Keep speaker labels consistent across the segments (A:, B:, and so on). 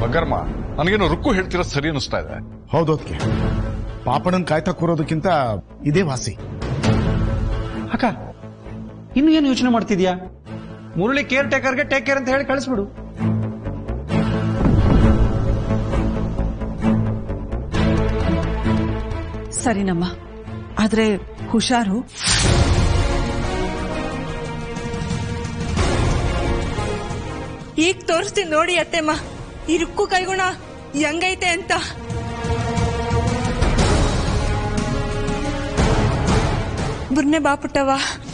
A: ಬಗರ್ಮ ನನಗೇನು ರುಕ್ಕು ಹೇಳ್ತಿರೋದು ಸರಿ ಅನಿಸ್ತಾ ಇದೆ
B: ಹೌದು ಅದಕ್ಕೆ ಪಾಪಣನ್ ಕಾಯ್ತಾ ಕೂರೋದಕ್ಕಿಂತ ಇದೇ ವಾಸಿ
C: ಅಕ್ಕ ಇನ್ನು ಏನು ಯೋಚನೆ ಮಾಡ್ತಿದ್ಯಾ ಮುರಳಿ ಕೇರ್ ಟೇಕರ್ಗೆ ಟೇಕ್ ಕೇರ್ ಅಂತ ಹೇಳಿ ಕಳಿಸ್ಬಿಡು
D: ಸರಿನಮ್ಮ ಆದ್ರೆ ಹುಷಾರು
E: ಈಗ ತೋರಿಸ್ತೀನಿ ನೋಡಿ ಅತ್ತೆಮ್ಮ ಈ ರುಕ್ಕು ಕೈಗುಣ ಹೆಂಗೈತೆ ಅಂತ ಬುರ್ನೆ ಬಾಪುಟ್ಟವ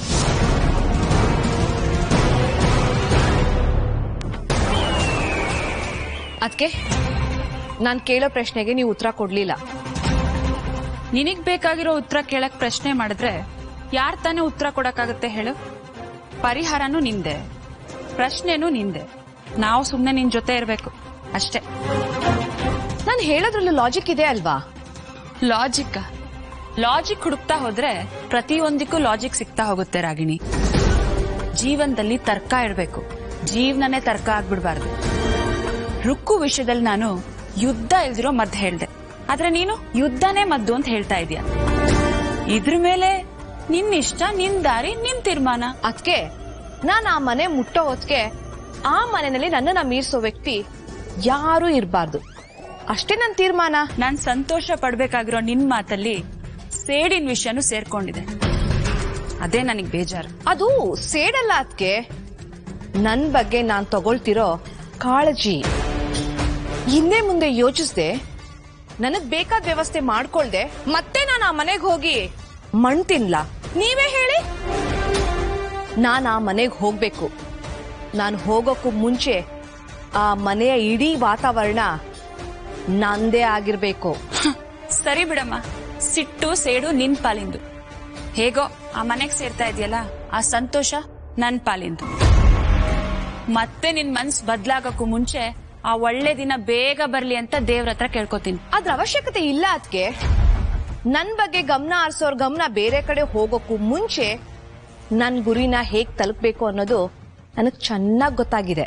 F: ಅದಕ್ಕೆ ನಾನು ಕೇಳೋ ಪ್ರಶ್ನೆಗೆ ನೀವು ಉತ್ತರ ಕೊಡ್ಲಿಲ್ಲ
G: ನಿನಗ್ ಬೇಕಾಗಿರೋ ಉತ್ತರ ಕೇಳಕ್ ಪ್ರಶ್ನೆ ಮಾಡಿದ್ರೆ ಯಾರ್ ತಾನೇ ಉತ್ತರ ಕೊಡಕ್ಕಾಗತ್ತೆ ಹೇಳು ಪರಿಹಾರನೂ ನಿಂದೆ ಪ್ರಶ್ನೆನೂ ನಿಂದೆ ನಾವು ಸುಮ್ನೆ ನಿನ್ ಜೊತೆ ಇರ್ಬೇಕು ಅಷ್ಟೇ
F: ನಾನು ಹೇಳೋದ್ರಲ್ಲೂ ಲಾಜಿಕ್ ಇದೆ ಅಲ್ವಾ
G: ಲಾಜಿಕ್ ಲಾಜಿಕ್ ಹುಡುಕ್ತಾ ಹೋದ್ರೆ ಪ್ರತಿಯೊಂದಕ್ಕೂ ಲಾಜಿಕ್ ಸಿಗ್ತಾ ಹೋಗುತ್ತೆ ರಾಗಿಣಿ ಜೀವನದಲ್ಲಿ ತರ್ಕ ಇರ್ಬೇಕು ಜೀವನನೇ ತರ್ಕ ಆಗ್ಬಿಡ್ಬಾರ್ದು ರುಕ್ಕು ವಿಷಯದಲ್ಲಿ ನಾನು ಯುದ್ಧ ಇಲ್ದಿರೋ ಮದ್ದು ಹೇಳ್ದೆ ಆದ್ರೆ ನೀನು ಯುದ್ಧನೇ ಮದ್ದು ಅಂತ ಹೇಳ್ತಾ ಇದೀಯ ಇದ್ರ ಮೇಲೆ ನಿನ್ ಇಷ್ಟ ನಿನ್ ದಾರಿ ನಿನ್ ತೀರ್ಮಾನ
F: ಅದಕ್ಕೆ ನಾನು ಆ ಮನೆ ಮುಟ್ಟೋ ಹೊತ್ತಿಗೆ ಆ ಮನೆಯಲ್ಲಿ ನನ್ನನ್ನ ಮೀರ್ಸೋ ವ್ಯಕ್ತಿ ಯಾರೂ ಇರಬಾರ್ದು ಅಷ್ಟೇ ನನ್ನ ತೀರ್ಮಾನ
G: ನಾನ್ ಸಂತೋಷ ಪಡ್ಬೇಕಾಗಿರೋ ನಿನ್ ಮಾತಲ್ಲಿ ಸೇಡಿನ ವಿಷಯನೂ ಸೇರ್ಕೊಂಡಿದೆ ಅದೇ ನನಗ್ ಬೇಜಾರು
F: ಅದು ಸೇಡಲ್ಲ ಅದಕ್ಕೆ ನನ್ ಬಗ್ಗೆ ನಾನ್ ತಗೊಳ್ತಿರೋ ಕಾಳಜಿ ಹಿಂದೆ ಮುಂದೆ ಯೋಚಿಸ್ದೆ ನನಗ್ ಬೇಕಾದ ವ್ಯವಸ್ಥೆ ಮಾಡ್ಕೊಳ್ದೆ ಮತ್ತೆ ನಾನು ಆ ಮನೆಗೆ ಹೋಗಿ ಮಣ್ ತಿನ್ಲ ನೀವೇ ಹೇಳಿ ನಾನ್ ಆ ಮನೆಗೆ ಹೋಗ್ಬೇಕು ನಾನು ಹೋಗೋಕ್ಕೂ ಮುಂಚೆ ಆ ಮನೆಯ ಇಡೀ ವಾತಾವರಣ ನಂದೇ ಆಗಿರ್ಬೇಕು
G: ಸರಿ ಬಿಡಮ್ಮ ಸಿಟ್ಟು ಸೇಡು ನಿನ್ ಪಾಲಿಂದು ಹೇಗೋ ಆ ಮನೆಗ್ ಸೇರ್ತಾ ಇದೆಯಲ್ಲ ಆ ಸಂತೋಷ ನನ್ ಪಾಲಿಂದು ಮತ್ತೆ ನಿನ್ ಮನ್ಸ್ ಬದ್ಲಾಗಕ್ಕೂ ಮುಂಚೆ ಆ ಒಳ್ಳೆ ದಿನ ಬೇಗ ಬರ್ಲಿ ಅಂತ ದೇವ್ರ ಹತ್ರ ಕೇಳ್ಕೊತೀನಿ
F: ಅದ್ರ ಅವಶ್ಯಕತೆ ಇಲ್ಲ ಅದಕ್ಕೆ ನನ್ ಬಗ್ಗೆ ಗಮನ ಹರಿಸೋರ್ ಗಮನ ಬೇರೆ ಕಡೆ ಹೋಗೋಕ್ಕೂ ಮುಂಚೆ ನನ್ ಗುರಿನ ಹೇಗ್ ತಲುಪಬೇಕು ಅನ್ನೋದು ನನಗ್ ಚೆನ್ನಾಗ್ ಗೊತ್ತಾಗಿದೆ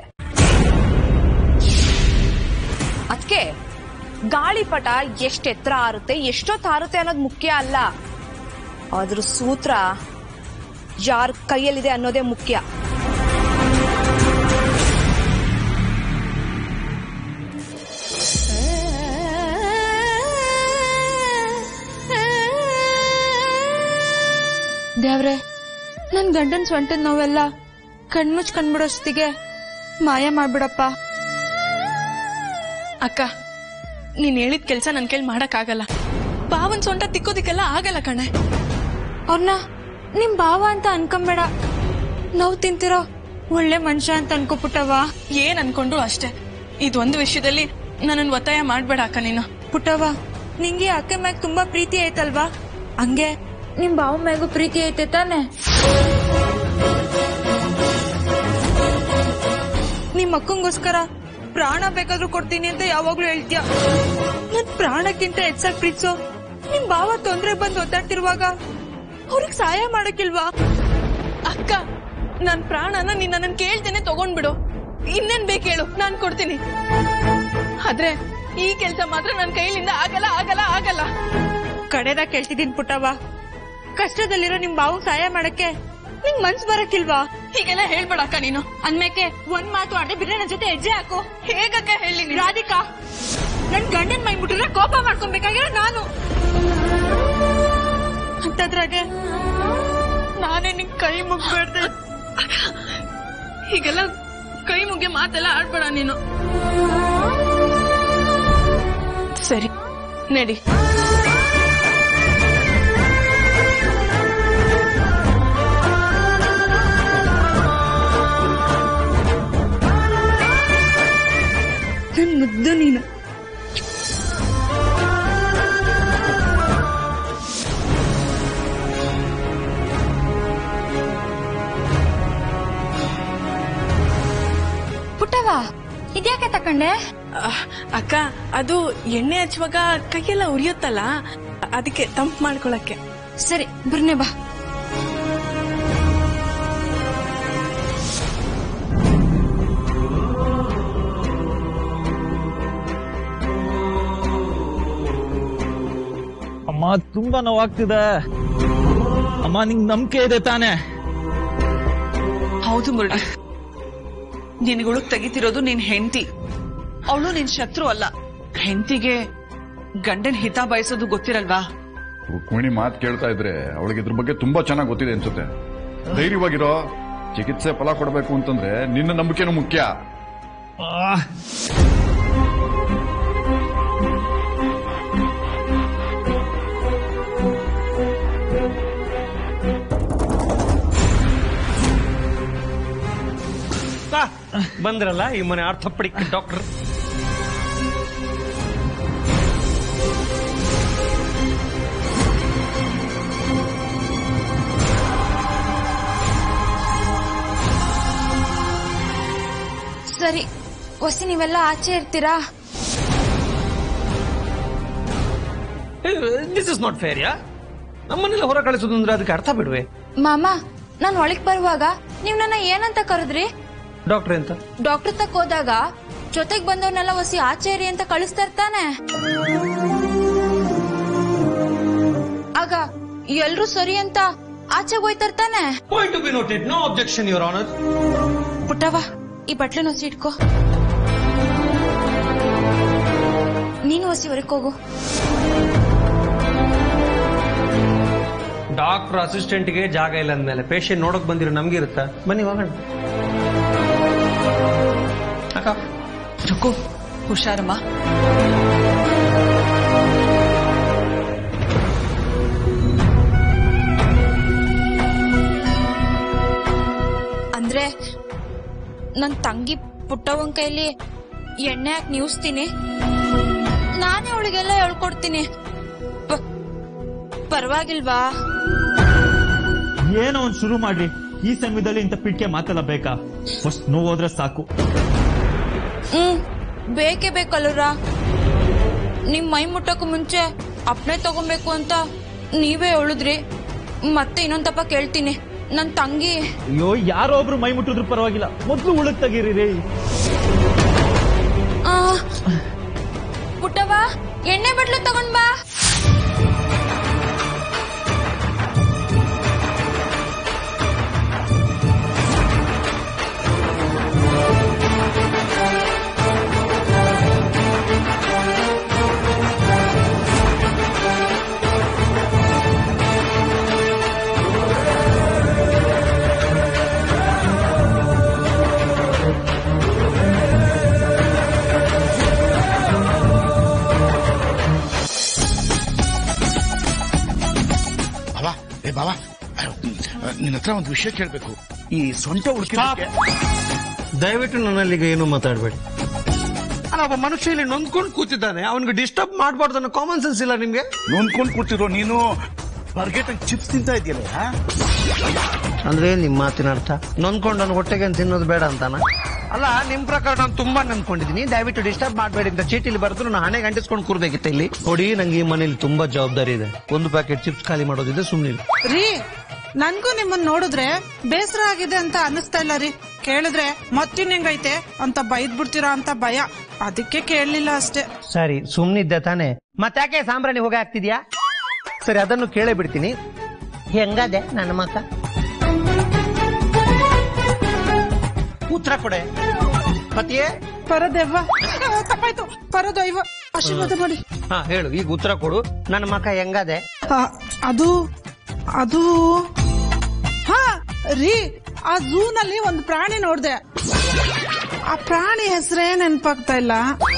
F: ಅದಕ್ಕೆ ಗಾಳಿಪಟ ಎಷ್ಟ್ ಎತ್ತರ ಆರುತ್ತೆ ಎಷ್ಟೊತ್ತು ಹಾರುತ್ತೆ ಅನ್ನೋದು ಮುಖ್ಯ ಅಲ್ಲ ಅದ್ರ ಸೂತ್ರ ಯಾರ ಕೈಯಲ್ಲಿದೆ ಅನ್ನೋದೇ ಮುಖ್ಯ
E: ದೇವ್ರೆ ನನ್ ಗಂಡನ್ ಸೊಂಟದ ನೋವೆಲ್ಲ ಕಣ್ಮುಚ್ ಕಂಡ್ಬಿಡೋಷ್ಟಿಗೆ ಮಾಯ ಮಾಡ್ಬಿಡಪ್ಪ
H: ಅಕ್ಕ ನೀನ್ ಹೇಳಿದ ಕೆಲ್ಸ ನನ್ ಕೈಲಿ ಮಾಡಕ್ ಆಗಲ್ಲ ಬಾವನ್ ಸೊಂಟ ತಿಕ್ಕೋದಿಕ್ಕೆಲ್ಲ ಆಗಲ್ಲ ಕಣೆ
E: ಅವ್ರನ್ನ ನಿಮ್ ಭಾವ ಅಂತ ಅನ್ಕೊಂಬೇಡ ನೋವು ತಿಂತಿರೋ ಒಳ್ಳೆ ಮನುಷ್ಯ ಅಂತ ಅನ್ಕೋಪುಟ್ಟವ
H: ಏನ್ ಅನ್ಕೊಂಡ್ರು ಅಷ್ಟೇ ಇದೊಂದು ವಿಷಯದಲ್ಲಿ ನನ್ನನ್ ಒತ್ತಾಯ ಮಾಡ್ಬೇಡ ಅಕ್ಕ ನೀನು
E: ಪುಟ್ಟವ ನಿಂಗೆ ಅಕ್ಕ ಮ್ಯಾಗ ತುಂಬಾ ಪ್ರೀತಿ ಐತಲ್ವಾ ಹಂಗೆ ನಿಮ್ ಭಾವ ಮ್ಯಾಗೂ ಪ್ರೀತಿ ಐತೆ ತಾನೆ ನಿಮ್ ಅಕ್ಕಂಗೋಸ್ಕರ ಪ್ರಾಣ ಬೇಕಾದ್ರೂ ಕೊಡ್ತೀನಿ ಅಂತ ಯಾವಾಗ್ಲೂ ಹೇಳ್ತೀಯ ನನ್ ಪ್ರಾಣಕ್ಕಿಂತ ಹೆಚ್ಚಾಗಿ ಪ್ರೀತಿಸೋ ನಿಮ್ ಭಾವ ತೊಂದ್ರೆ ಬಂದು ಒದ್ದಾಡ್ತಿರುವಾಗ ಅವ್ರಿಗೆ ಸಹಾಯ ಮಾಡಕ್ಕಿಲ್ವಾ
H: ಅಕ್ಕ ನನ್ ಪ್ರಾಣನ ನೀನ್ ನನ್ನ ಕೇಳ್ತೇನೆ ತಗೊಂಡ್ಬಿಡು ಇನ್ನೇನ್ ಬೇಕು ಹೇಳು ನಾನ್ ಕೊಡ್ತೀನಿ ಆದ್ರೆ ಈ ಕೆಲ್ಸ ಮಾತ್ರ ನನ್ ಕೈಲಿಂದ ಆಗಲ್ಲ ಆಗಲ್ಲ ಆಗಲ್ಲ
E: ಕಡೆದಾಗ ಕೇಳ್ತಿದೀನಿ ಪುಟ್ಟವ್ವ ಕಷ್ಟದಲ್ಲಿರೋ ನಿಮ್ ಬಾವು ಸಹಾಯ ಮಾಡಕ್ಕೆ ನಿಂಗ್ ಮನ್ಸ್ ಬರಕ್ಕಿಲ್ವಾ
H: ಹೀಗೆಲ್ಲ ಹೇಳ್ಬೇಡ ಅಕ್ಕ ನೀನು
E: ಅಂದ್ಮೇಕೆ ಒಂದ್ ಮಾತು ಆಡದೆ ಬಿಡ್ರೆ ನನ್ ಜೊತೆ ಹೆಜ್ಜೆ ಹಾಕು
H: ಹೇಗಕ್ಕ ಹೇಳಿ ನೀನು?
E: ರಾಧಿಕಾ ನನ್ ಗಂಡನ್ ಮೈ ಮುಟ್ಟಿದ್ರೆ ಕೋಪ ಮಾಡ್ಕೊಬೇಕಾಗಿರೋ ನಾನು ಅಂತದ್ರಾಗೆ
H: ನಾನೇ ನಿನ್ ಕೈ ಮುಗ್ಬೇಡ್ದೆ ಹೀಗೆಲ್ಲ ಕೈ ಮುಗಿ ಮಾತೆಲ್ಲ ಆಡ್ಬೇಡ ನೀನು ಸರಿ ನಡಿ
E: ನನ್ ಮುದ್ದು ನೀನು
D: ಪುಟ್ಟವ ಇದ್ಯಾಕೆ ತಕೊಂಡೆ
H: ಅಹ್, ಅಕ್ಕ ಅದು ಎಣ್ಣೆ ಹಚ್ಚುವಾಗ ಕೈಯೆಲ್ಲ ಉರಿಯುತ್ತಲ್ಲ ಅದಕ್ಕೆ ತಂಪು ಮಾಡ್ಕೊಳಕ್ಕೆ
D: ಸರಿ ಬರ್ನೆ ಬಾ
I: ತುಂಬಾ ನೋವಾಗ್ತಿದೆ ಅಮ್ಮ ನಿಂಗ್ ನಂಬಿಕೆ ಇದೆ ತಾನೆ
G: ಹೌದು ಮುರಳಿ ನಿನ್ಗಳು ತೆಗಿತಿರೋದು ನಿನ್ ಹೆಂಡತಿ ಅವಳು ನಿನ್ ಶತ್ರು ಅಲ್ಲ ಹೆಂಡತಿಗೆ ಗಂಡನ್ ಹಿತ ಬಯಸೋದು ಗೊತ್ತಿರಲ್ವಾ
A: ರುಕ್ಮಿಣಿ ಮಾತು ಕೇಳ್ತಾ ಇದ್ರೆ ಅವಳಿಗೆ ಇದ್ರ ಬಗ್ಗೆ ತುಂಬಾ ಚೆನ್ನಾಗಿ ಗೊತ್ತಿದೆ ಅನ್ಸುತ್ತೆ ಧೈರ್ಯವಾಗಿರೋ ಚಿಕಿತ್ಸೆ ಫಲ ಕೊಡಬೇಕು ಅಂತಂದ್ರೆ ನಿನ್ನ ನಂಬಿಕೆನೂ ಮುಖ್ಯ
C: ಬಂದ್ರಲ್ಲ ಈ ಮನೆ ಆರ್ಥೋಪೆಡಿಕ್ ಡಾಕ್ಟರ್
D: ಸರಿ ಹೊಸಿ ನೀವೆಲ್ಲ ಆಚೆ ಇರ್ತೀರಾ
C: ದಿಸ್ ಇಸ್ ನಾಟ್ ಫೇರ್ ಯಾ ನಮ್ಮನ್ನೆಲ್ಲ ಹೊರ ಕಳಿಸೋದು ಅಂದ್ರೆ ಅದಕ್ಕೆ ಅರ್ಥ ಬಿಡುವೆ
D: ಮಾಮ ನಾನ್ ಒಳಗ್ ಬರುವಾಗ ನೀವ್ ನನ್ನ ಏನಂತ ಕರೆದ್ರಿ
C: ಡಾಕ್ಟರ್ ಅಂತ
D: ಡಾಕ್ಟರ್ ತಕ್ ಹೋದಾಗ ಜೊತೆಗ್ ಬಂದವ್ರನ್ನೆಲ್ಲ ಹೊಸಿ ಆಚೆ ಇರಿ ಅಂತ ಕಳಿಸ್ತಾ ಇರ್ತಾನೆ ಆಗ ಎಲ್ರು ಸರಿ ಅಂತ ಆಚೆಗೆ ಹೋಯ್ತಾ ಇರ್ತಾನೆ
C: point to be noted no objection your honour
D: ಪುಟ್ಟವ ಈ ಬಟ್ಲನ್ನ ಹೊಸಿ ಇಟ್ಕೋ ನೀನು ಹೊಸಿ ಹೊರಕ್ ಹೋಗು
C: ಡಾಕ್ಟರ್ ಅಸಿಸ್ಟೆಂಟ್ಗೆ ಜಾಗ ಇಲ್ಲ ಅಂದ್ಮೇಲೆ ಪೇಷಂಟ್ ನೋಡಕ್ ಬಂದಿರೋ ನಮ್ಗೆ ಇರುತ್ತಾ ಬನ್ನಿ ಹೋಗೋಣ ಅಕ್ಕ
G: ರುಕು ಹುಷಾರಮ್ಮ
D: ಅಂದ್ರೆ ನನ್ ತಂಗಿ ಪುಟ್ಟವನ್ ಕೈಲಿ ಎಣ್ಣೆ ಹಾಕಿ ನೀವಿಸ್ತೀನಿ ನಾನೇ ಅವಳಿಗೆಲ್ಲ ಹೇಳ್ಕೊಡ್ತೀನಿ ಪ- ಪರವಾಗಿಲ್ವಾ
I: ಏನೋ ಒಂದ್ ಶುರು ಮಾಡ್ರಿ ಈ ಸಮಯದಲ್ಲಿ ಇಂಥ ಪಿಟ್ಕೆ ಮಾತೆಲ್ಲ ಬೇಕಾ ಫಸ್ಟ್ ನೋವು ಹೋದ್ರೆ ಸಾಕು
D: ಹ್ಮ್ ಬೇಕೇ ಬೇಕಲ್ಲರ ನಿಮ್ ಮೈ ಮುಟ್ಟಕ್ಕೂ ಮುಂಚೆ ಅಪ್ನೆ ತಗೊಬೇಕು ಅಂತ ನೀವೇ ಹೇಳಿದ್ರಿ ಮತ್ತೆ ಇನ್ನೊಂದ್ ತಪ್ಪ ಕೇಳ್ತೀನಿ ನನ್ ತಂಗಿ
I: ಅಯ್ಯೋ ಯಾರೋ ಒಬ್ರು ಮೈ ಮುಟ್ಟಿದ್ರು ಪರವಾಗಿಲ್ಲ ಮೊದ್ಲು ಉಳಕ್ ತೆಗೀರಿ
D: ಆ, ಪುಟ್ಟವ ಎಣ್ಣೆ ಬಟ್ಲು ತಗೊಂಡ್ ಬಾ
B: ಬಾಬಾ ಏ ಬಾಬಾ ನಿನ್ನ ಹತ್ರ ಒಂದು ವಿಷಯ ಕೇಳ್ಬೇಕು ಈ ಸೊಂಟ ಉಳ್ಕಿದ್ದಕ್ಕೆ
C: ದಯವಿಟ್ಟು ನನ್ನಲ್ಲಿಗ ಏನು ಮಾತಾಡಬೇಡಿ ಅಲ್ಲ ಒಬ್ಬ ಮನುಷ್ಯ ಇಲ್ಲಿ ನೊಂದ್ಕೊಂಡು ಕೂತಿದ್ದಾನೆ ಅವನಿಗೆ ಡಿಸ್ಟರ್ಬ್ ಮಾಡಬಾರ್ದು ಅನ್ನೋ ಕಾಮನ್ ಸೆನ್ಸ್ ಇಲ್ಲ ನಿಮ್ಗೆ
B: ನೊಂದ್ಕೊಂಡ್ ಕೂತಿರೋ ನೀನು ಬರ್ಗೆಟ್ ಚಿಪ್ಸ್ ತಿಂತಾ ಇದೆಯಲ್ಲ ಹಾ?
C: ಅಂದ್ರೆ ನಿಮ್ ಮಾತಿನ ಅರ್ಥ ನೊಂದ್ಕೊಂಡು ನನ್ನ ಹೊಟ್ಟೆಗೆ ತಿನ್ನೋದು ಬೇಡ ಅಂತಾನ ಅಲ್ಲ ನಿಮ್ ಪ್ರಕಾರ ನಾನು ತುಂಬಾ ನನ್ಕೊಂಡಿದ್ದೀನಿ ದಯವಿಟ್ಟು ಡಿಸ್ಟರ್ಬ್ ಮಾಡಬೇಡಿ ಅಂತ ಚೀಟಿಲಿ ಬರೆದ್ರು ನಾನು ಹಣೆ ಗಂಟಿಸ್ಕೊಂಡು ಕೂರ್ಬೇಕಿತ್ತು ಇಲ್ಲಿ ನೋಡಿ ನಂಗೆ ಈ ಮನೇಲಿ ತುಂಬಾ ಜವಾಬ್ದಾರಿ ಇದೆ ಒಂದು ಪ್ಯಾಕೆಟ್ ಚಿಪ್ಸ್ ಖಾಲಿ ಮಾಡೋದಿದೆ ಸುಮ್ಮನೆ
J: ರೀ ನನ್ಗೂ ನಿಮ್ಮನ್ನ ನೋಡಿದ್ರೆ ಬೇಸರ ಆಗಿದೆ ಅಂತ ಅನ್ನಿಸ್ತಾ ಇಲ್ಲ ರೀ ಕೇಳಿದ್ರೆ ಮತ್ತಿನ್ ಹೆಂಗೈತೆ ಅಂತ ಬೈದ್ ಬಿಡ್ತೀರಾ ಅಂತ ಭಯ ಅದಕ್ಕೆ ಕೇಳಲಿಲ್ಲ ಅಷ್ಟೇ
C: ಸರಿ ಸುಮ್ನಿದ್ದೆ ತಾನೆ ಮತ್ತಾಕೆ ಸಾಂಬ್ರಾಣಿ ಹೋಗಿ ಆಗ್ತಿದ್ಯಾ ಸರಿ ಅದನ್ನು ಕೇಳೇ ಬಿಡ್ತೀನಿ ಹೆಂಗದೆ ನನ್ನ ಮಕ್ಕ ಉತ್ತರ ಕೊಡೆ ಪತಿಯೇ
J: ಪರದೆವ್ವ ಆ, ತಪ್ಪಾಯ್ತು ಪರದೈವ ಆಶೀರ್ವಾದ ಮಾಡಿ
C: ಹಾ ಹೇಳು ಈಗ ಉತ್ತರ ಕೊಡು ನನ್ನ ಮಕ್ಕ ಹೆಂಗದೆ
J: ಆ, ಅದು ಅದು ಹಾ ರೀ ಆ ಝೂ ನಲ್ಲಿ ಒಂದು ಪ್ರಾಣಿ ನೋಡ್ದೆ ಆ ಪ್ರಾಣಿ ಹೆಸರೇ ನೆನ್ಪಾಗ್ತಾ ಇಲ್ಲ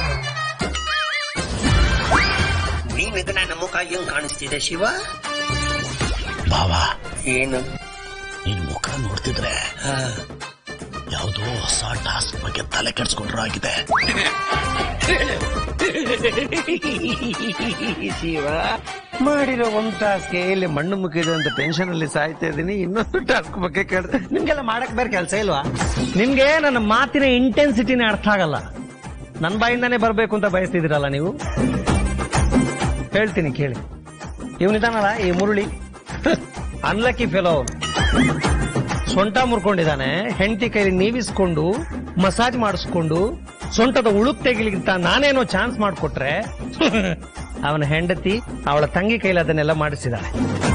K: ನೀವಿಗ ನನ್ನ ಮುಖ ಹೆಂಗ್ ಕಾಣಿಸ್ತಿದೆ ಶಿವ
B: ಬಾವಾ
K: ಏನು
B: ನಿನ್ ಮುಖ ನೋಡ್ತಿದ್ರೆ ಯಾವುದೋ ಹೊಸ ಟಾಸ್ಕ್ ಬಗ್ಗೆ ತಲೆ ಕೆಡ್ಸ್ಕೊಂಡ್ರು ಆಗಿದೆ
C: ಶಿವ ಮಾಡಿರೋ ಒಂದ್ ಟಾಸ್ಕ್ ಇಲ್ಲಿ ಮಣ್ಣು ಮುಕ್ಕಿದೆ ಅಂತ ಟೆನ್ಷನ್ ಅಲ್ಲಿ ಸಾಯ್ತಾ ಇದೀನಿ ಇನ್ನೊಂದು ಟಾಸ್ಕ್ ಬಗ್ಗೆ ಕೇಳಿದ್ರೆ ನಿಮ್ಗೆಲ್ಲ ಮಾಡಕ್ ಬೇರೆ ಕೆಲಸ ಇಲ್ವಾ ನಿಮ್ಗೆ ನನ್ನ ಮಾತಿನ ಇಂಟೆನ್ಸಿಟಿನೇ ಅರ್ಥ ಆಗಲ್ಲ ನನ್ನ ಬಾಯಿಂದಾನೇ ಬರ್ಬೇಕು ಅಂತ ಬಯಸ್ತಿದ್ದೀರಲ್ಲ ನೀವು ಹೇಳ್ತೀನಿ ಕೇಳಿ ಇವನಿದಾನಲ್ಲ ಈ ಮುರುಳಿ ಅನ್ಲಕ್ಕಿ ಫೆಲೋ ಸೊಂಟ ಮುರ್ಕೊಂಡಿದ್ದಾನೆ ಹೆಂಡತಿ ಕೈಲಿ ನೀವಿಸ್ಕೊಂಡು ಮಸಾಜ್ ಮಾಡಿಸ್ಕೊಂಡು ಸೊಂಟದ ಉಳುಕ್ ತೆಗಿಲಿಕ್ಕಿಂತ ನಾನೇನೋ ಚಾನ್ಸ್ ಮಾಡ್ಕೊಟ್ರೆ ಅವನ ಹೆಂಡತಿ ಅವಳ ತಂಗಿ ಕೈಲಿ ಅದನ್ನೆಲ್ಲ ಮಾಡಿಸಿದಾಳೆ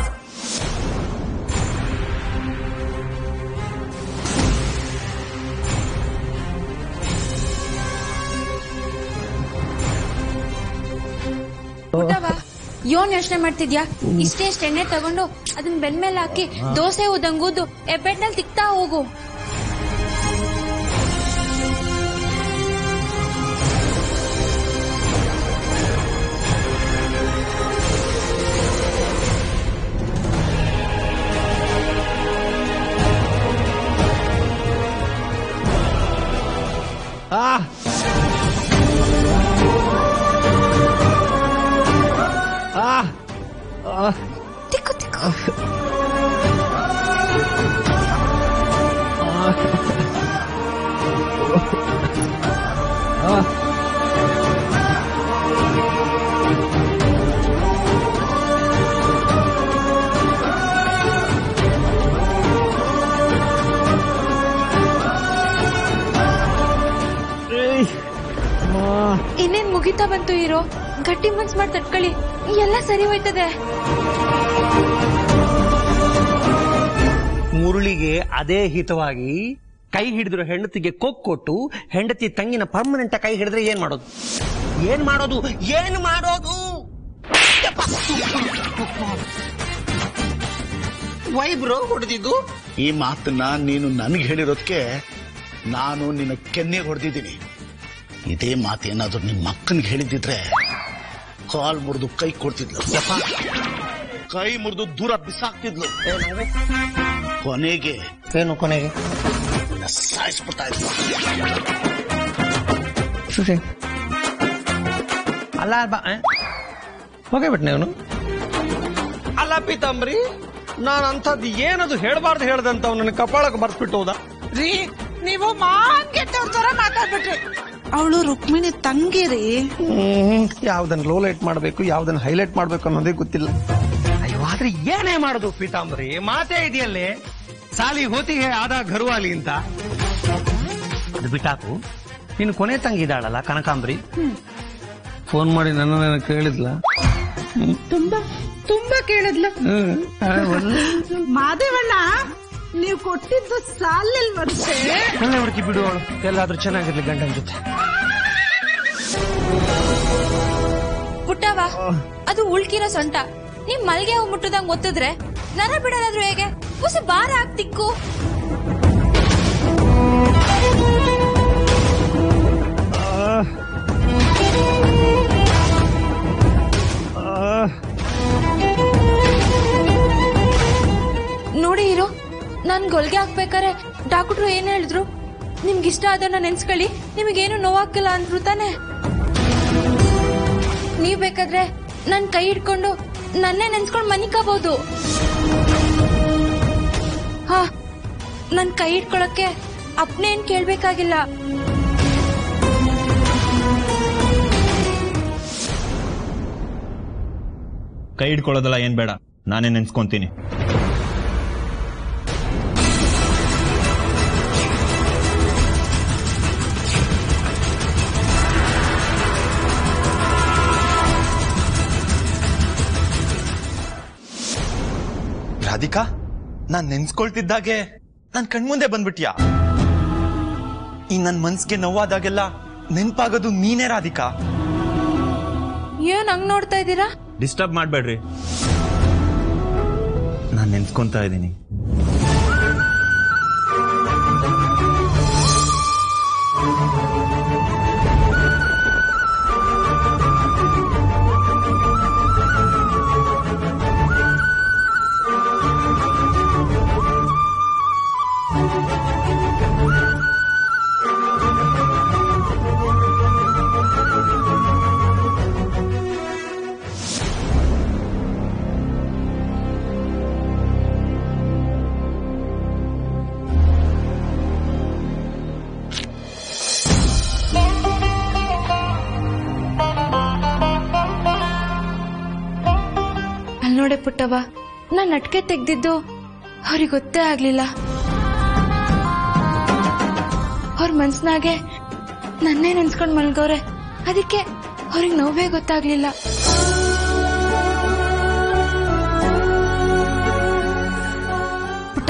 D: ಪುಟ್ಟವ ಯೋನ್ ಯೋಚನೆ ಮಾಡ್ತಿದ್ಯಾ ಇಷ್ಟೇ ಇಷ್ಟ ಎಣ್ಣೆ ತಗೊಂಡು ಅದನ್ನ ಬೆನ್ಮೇಲೆ ಹಾಕಿ ದೋಸೆ ಊದಂಗೂದು ಎಬ್ಬೆಟ್ನಲ್ಲಿ ತಿಕ್ತಾ ಹೋಗು
C: ಆ ಆ ಆ
D: ತಿಕ್ಕು ತಿಕ್ಕು
C: ಏಯ್. ಆ.
D: ಇನ್ನೇನ್ ಮುಗಿತಾ ಬಂತು ಹೀರೋ ಗಟ್ಟಿ ಮನ್ಸ್ ಮಾಡಿ ತಟ್ಕೊಳ್ಳಿ ಎಲ್ಲ ಸರಿ ಹೋಯ್ತದೆ
C: ಮುರುಳಿಗೆ ಅದೇ ಹಿತವಾಗಿ ಕೈ ಹಿಡಿದ್ರು ಹೆಂಡತಿಗೆ ಕೊಟ್ಟು ಹೆಂಡತಿ ತಂಗಿನ ಪರ್ಮನೆಂಟ್ ಕೈ ಹಿಡಿದ್ರೆ ಏನ್ ಮಾಡೋದು ಏನ್ ಮಾಡೋದು ಏನ್ ಮಾಡೋದು ವೈಬ್ರೋ ಹೊಡೆದಿದ್ದು
B: ಈ ಮಾತನ್ನ ನೀನು ನನಗೆ ಹೇಳಿರೋದಕ್ಕೆ ನಾನು ನಿನ್ನ ಕೆನ್ನೆಗೆ ಹೊಡೆದಿದ್ದೀನಿ ಇದೇ ಮಾತೇನಾದ್ರೂ ನಿಮ್ಮ ಅಕ್ಕನಿಗೆ ಹೇಳಿದ್ದಿದ್ರೆ ಕಾಲ್ ಮುರಿದು ಕೈ ಕೊಡ್ತಿದ್ಲು ಕೈ ಮುರಿದು ದೂರ ಬಿಸಾಕ್ತಿದ್ಲು ಕೊನೆಗೆ
C: ಏನು ಕೊನೆಗೆ
B: ನಿನ್ನ ಸಾಯಿಸ್ಬಿಡ್ತಾ ಇದ್ಲು
C: ಸುಶಿ ಅಲ್ಲ ಬಾ ಹೋಗೇ ಬಿಟ್ನೆ ಅವನು ಅಲ್ಲ ಪೀತಾಂಬರಿ ನಾನು ಅಂಥದ್ದು ಏನದು ಹೇಳ್ಬಾರ್ದು ಹೇಳ್ದಂತ ಅವನನ್ನ ಕಪಾಳಕ್ಕೆ ಬರ್ಸ್ಬಿಟ್ಟು ಹೋದ
J: ರೀ ನೀವು ಮಾನ್ ಗೆಟ್ಟವ್ರ ತರ ಮಾತಾಡ್ಬಿಟ್ರಿ ಅವಳು ರುಕ್ಮಿಣಿ ತಂಗಿರಿ
C: ಹ್ಮ್ ಯಾವ್ದನ್ನ ಲೋ ಲೈಟ್ ಮಾಡ್ಬೇಕು ಯಾವ್ದನ್ನ ಹೈಲೈಟ್ ಮಾಡ್ಬೇಕು ಅನ್ನೋದೇ ಗೊತ್ತಿಲ್ಲ ಅಯ್ಯೋ ಆದ್ರೆ ಏನೇ ಮಾಡೋದು ಪೀತಾಂಬರಿ ಮಾತೇ ಇದೆಯಲ್ಲೇ ಸಾಲಿ ಹೋತಿಗೆ ಆದ ಗರ್ವಾಲಿ ಅಂತ ಅದು ಬಿಟ್ಟಾಕು ನೀನು ಕೊನೆ ತಂಗಿ ಇದ್ದಾಳಲ್ಲ ಕನಕಾಂಬರಿ ಫೋನ್ ಮಾಡಿ ನನ್ನ ಕೇಳಿದ್ಲ
J: ತುಂಬಾ ತುಂಬಾ ಕೇಳಿದ್ಲ ಮಾದೇವಣ್ಣ ನೀವು ಕೊಟ್ಟಿದ್ದು ಸಾಲಿಲ್ ವರ್ಷೆ
C: ಒಳ್ಳೆ ಹುಡುಕಿ ಬಿಡು ಅವಳು ಎಲ್ಲಾದ್ರೂ ಚೆನ್ನಾಗಿರ್ಲಿ ಗಂಡನ ಜೊತೆ
D: ಪುಟ್ಟವ ಅದು ಉಳ್ಕಿರೋ ಸೊಂಟ ನಿಮ್ ಮಲ್ಗೆ ಹೂ ಮುಟ್ಟದಂಗ್ ಒತ್ತಿದ್ರೆ ನರ ಬಿಡೋದಾದ್ರೂ ಹೇಗೆ ಹೊಸ ಭಾರ ಆಗ್ತಿಕ್ಕು ನೋಡಿ ಹೀರೋ ನಾನ್ ಗೊಲ್ಗೆ ಹಾಕ್ಬೇಕಾರೆ ಡಾಕ್ಟ್ರು ಏನ್ ಹೇಳಿದ್ರು ನಿಮ್ಗೆ ಇಷ್ಟ ಅದನ್ನ ನೆನ್ಸ್ಕೊಳ್ಳಿ ನಿಮಗೇನು ನೋವಾಗಲ್ಲ ಅಂದ್ರು ತಾನೆ ನೀವ್ ಬೇಕಾದ್ರೆ ನನ್ ಕೈ ಹಿಡ್ಕೊಂಡು ನನ್ನೇ ನೆನ್ಸ್ಕೊಂಡು ಮನಿಕಬಹುದು ಹಾ ನನ್ ಕೈ ಹಿಡ್ಕೊಳಕ್ಕೆ ಅಪ್ನೆ ಏನ್ ಕೇಳ್ಬೇಕಾಗಿಲ್ಲ
I: ಕೈ ಹಿಡ್ಕೊಳ್ಳೋದಲ್ಲ ಏನ್ ಬೇಡ ನಾನೇ ನೆನ್ಸ್ಕೊಂತೀನಿ
L: ರಾಧಿಕಾ ನಾನ್ ನೆನ್ಸ್ಕೊಳ್ತಿದ್ದಾಗೆ ನನ್ ಕಣ್ಮುಂದೆ ಬಂದ್ಬಿಟ್ಯಾ ಈ ನನ್ ಮನ್ಸ್ಗೆ ನೋವಾದಾಗೆಲ್ಲ ನೆನ್ಪಾಗೋದು ನೀನೇ ರಾಧಿಕಾ
D: ಏನ್ ಹಂಗ್ ನೋಡ್ತಾ ಇದ್ದೀರಾ
I: ಡಿಸ್ಟರ್ಬ್ ಮಾಡ್ಬೇಡ್ರಿ ನಾನ್ ನೆನ್ಸ್ಕೊಂತಾ ಇದ್ದೀನಿ
D: ಅಲ್ ನೋಡೆ ಪುಟ್ಟವ ನಾನ್ ನಟ್ಕೆ ತೆಗ್ದಿದ್ದು ಅವ್ರಿಗೆ ಗೊತ್ತೇ ಆಗ್ಲಿಲ್ಲ ಅವ್ರ ಮನ್ಸ್ನಾಗೆ ನನ್ನೇ ನೆನ್ಸ್ಕೊಂಡ್ ಮಲ್ಗವ್ರೆ ಅದಕ್ಕೆ ಅವ್ರಿಗೆ ನೋವೇ ಗೊತ್ತಾಗ್ಲಿಲ್ಲ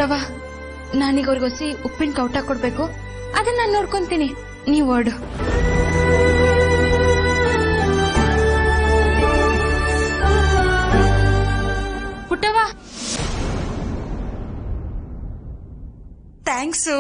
D: ಪುಟ್ಟವ ನಾನೀಗ ಅವ್ರಿಗೆ ಹೊಸಿ ಉಪ್ಪಿನ ಕೌಟ ಕೊಡ್ಬೇಕು ಅದನ್ನ ನಾನು ನೋಡ್ಕೊಂತೀನಿ ನೀವು ಓಡು ಪುಟ್ಟವ
E: ಥ್ಯಾಂಕ್ಸು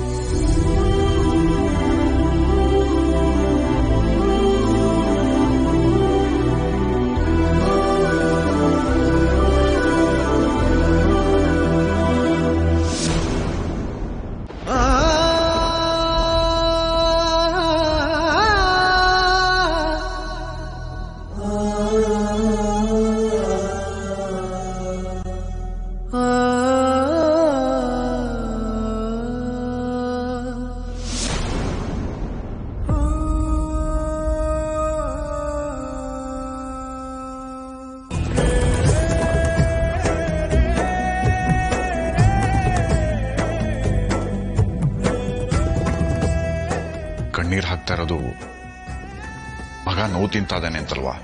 A: ಕಣ್ಣೀರ್ ಹಾಕ್ತಾ ಇರೋದು ಮಗ ನೋವು ತಿಂತಾದಾನೆ ಅಂತಲ್ವಾ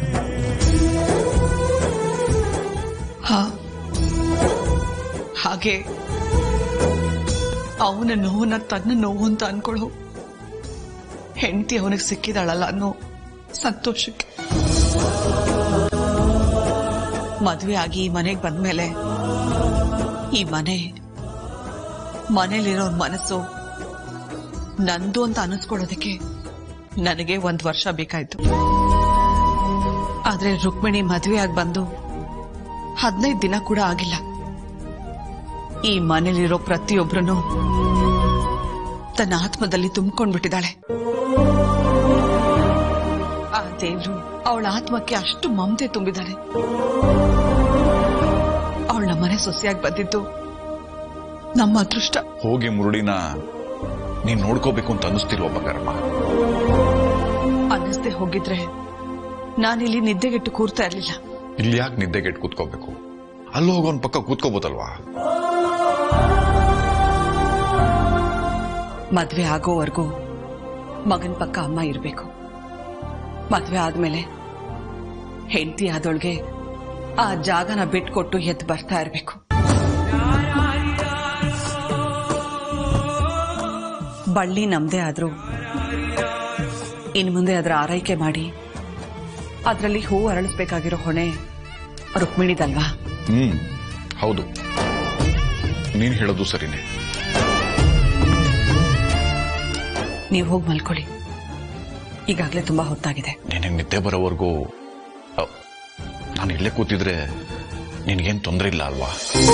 M: ಹಾ ಹಾಗೆ ಅವನ ನೋವನ್ನ ತನ್ನ ನೋವು ಅಂತ ಅನ್ಕೊಳ್ಳೋ ಹೆಂಡತಿ ಅವನಿಗೆ ಸಿಕ್ಕಿದಾಳಲ್ಲ ಅನ್ನೋ ಸಂತೋಷಕ್ಕೆ ಮದುವೆ ಆಗಿ ಈ ಮನೆಗೆ ಬಂದ್ಮೇಲೆ ಈ ಮನೆ ಮನೇಲಿರೋರ್ ಮನಸ್ಸು ನಂದು ಅಂತ ಅನಿಸ್ಕೊಳ್ಳೋದಕ್ಕೆ ನನಗೆ ಒಂದ್ ವರ್ಷ ಬೇಕಾಯ್ತು ಆದ್ರೆ ರುಕ್ಮಿಣಿ ಮದುವೆ ಆಗಿ ಬಂದು ಹದಿನೈದು ದಿನ ಕೂಡ ಆಗಿಲ್ಲ ಈ ಮನೇಲಿರೋ ಪ್ರತಿಯೊಬ್ಬರನ್ನು ತನ್ನ ಆತ್ಮದಲ್ಲಿ ತುಂಬಿಕೊಂಡ್ಬಿಟ್ಟಿದ್ದಾಳೆ ಆ ದೇವ್ರು ಅವಳ ಆತ್ಮಕ್ಕೆ ಅಷ್ಟು ಮಮತೆ ತುಂಬಿದ್ದಾನೆ ಅವಳ ಮನೆ ಸೊಸೆಯಾಗಿ ಬಂದಿದ್ದು ನಮ್ಮ ಅದೃಷ್ಟ
A: ಹೋಗಿ ಮುರುಡಿನ ನೀನ್ ನೋಡ್ಕೋಬೇಕು ಅಂತ ಅನಿಸ್ತಿಲ್ವ ಬಂಗಾರಮ್ಮ
M: ಅನ್ನಿಸ್ದೆ ಹೋಗಿದ್ರೆ ನಾನಿಲ್ಲಿ ನಿದ್ದೆಗೆಟ್ಟು ಕೂರ್ತಾ ಇರ್ಲಿಲ್ಲ
A: ಇಲ್ಲಿ ಯಾಕೆ ನಿದ್ದೆಗೆಟ್ ಕೂತ್ಕೋಬೇಕು ಅಲ್ಲಿ ಹೋಗೋನ್ ಪಕ್ಕ ಕೂತ್ಕೋಬೋದಲ್ವಾ
M: ಮದ್ವೆ ಆಗೋವರೆಗೂ ಮಗನ್ ಪಕ್ಕ ಅಮ್ಮ ಇರ್ಬೇಕು ಮದ್ವೆ ಆದ್ಮೇಲೆ ಹೆಂಡತಿ ಆದೊಳ್ಗೆ ಆ ಜಾಗನ ಬಿಟ್ಕೊಟ್ಟು ಎದ್ದು ಬರ್ತಾ ಇರ್ಬೇಕು ಬಳ್ಳಿ ನಮ್ದೇ ಆದ್ರೂ ಇನ್ ಮುಂದೆ ಅದರ ಆರೈಕೆ ಮಾಡಿ ಅದರಲ್ಲಿ ಹೂ ಅರಳಿಸ್ಬೇಕಾಗಿರೋ ಹೊಣೆ ರುಕ್ಮಿಣಿದಲ್ವಾ
A: ಹ್ಮ್ ಹೌದು ನೀನ್ ಹೇಳೋದು ಸರಿನೇ
M: ನೀವು ಹೋಗಿ ಮಲ್ಕೊಳ್ಳಿ ಈಗಾಗಲೇ ತುಂಬಾ ಹೊತ್ತಾಗಿದೆ
A: ನಿನಗೆ ನಿದ್ದೆ ಬರೋವರೆಗೂ ನಾನು ಇಲ್ಲೇ ಕೂತಿದ್ರೆ ನಿನಗೇನ್ ತೊಂದರೆ ಇಲ್ಲ ಅಲ್ವಾ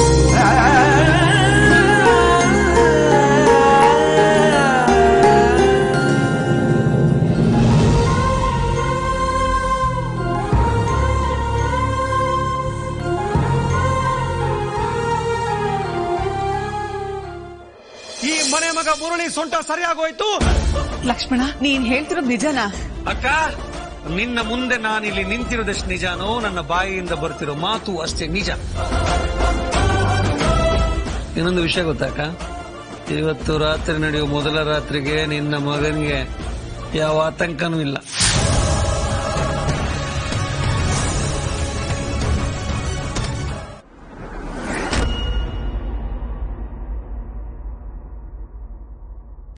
C: ಈ ಮನೆ ಮಗ ಮುರಳಿ ಸೊಂಟ ಸರಿಯಾಗೋಯ್ತು
M: ಲಕ್ಷ್ಮಣ ನೀನ್ ಹೇಳ್ತಿರೋದು ನಿಜನಾ
C: ಅಕ್ಕ ನಿನ್ನ ಮುಂದೆ ನಾನಿಲ್ಲಿ ನಿಂತಿರೋದಷ್ಟು ನಿಜಾನೋ ನನ್ನ ಬಾಯಿಯಿಂದ ಬರ್ತಿರೋ ಮಾತು ಅಷ್ಟೇ ನಿಜ ಇನ್ನೊಂದು ವಿಷಯ ಗೊತ್ತಾಕ ಇವತ್ತು ರಾತ್ರಿ ನಡೆಯುವ ಮೊದಲ ರಾತ್ರಿಗೆ ನಿನ್ನ ಮಗನಿಗೆ ಯಾವ ಆತಂಕನೂ ಇಲ್ಲ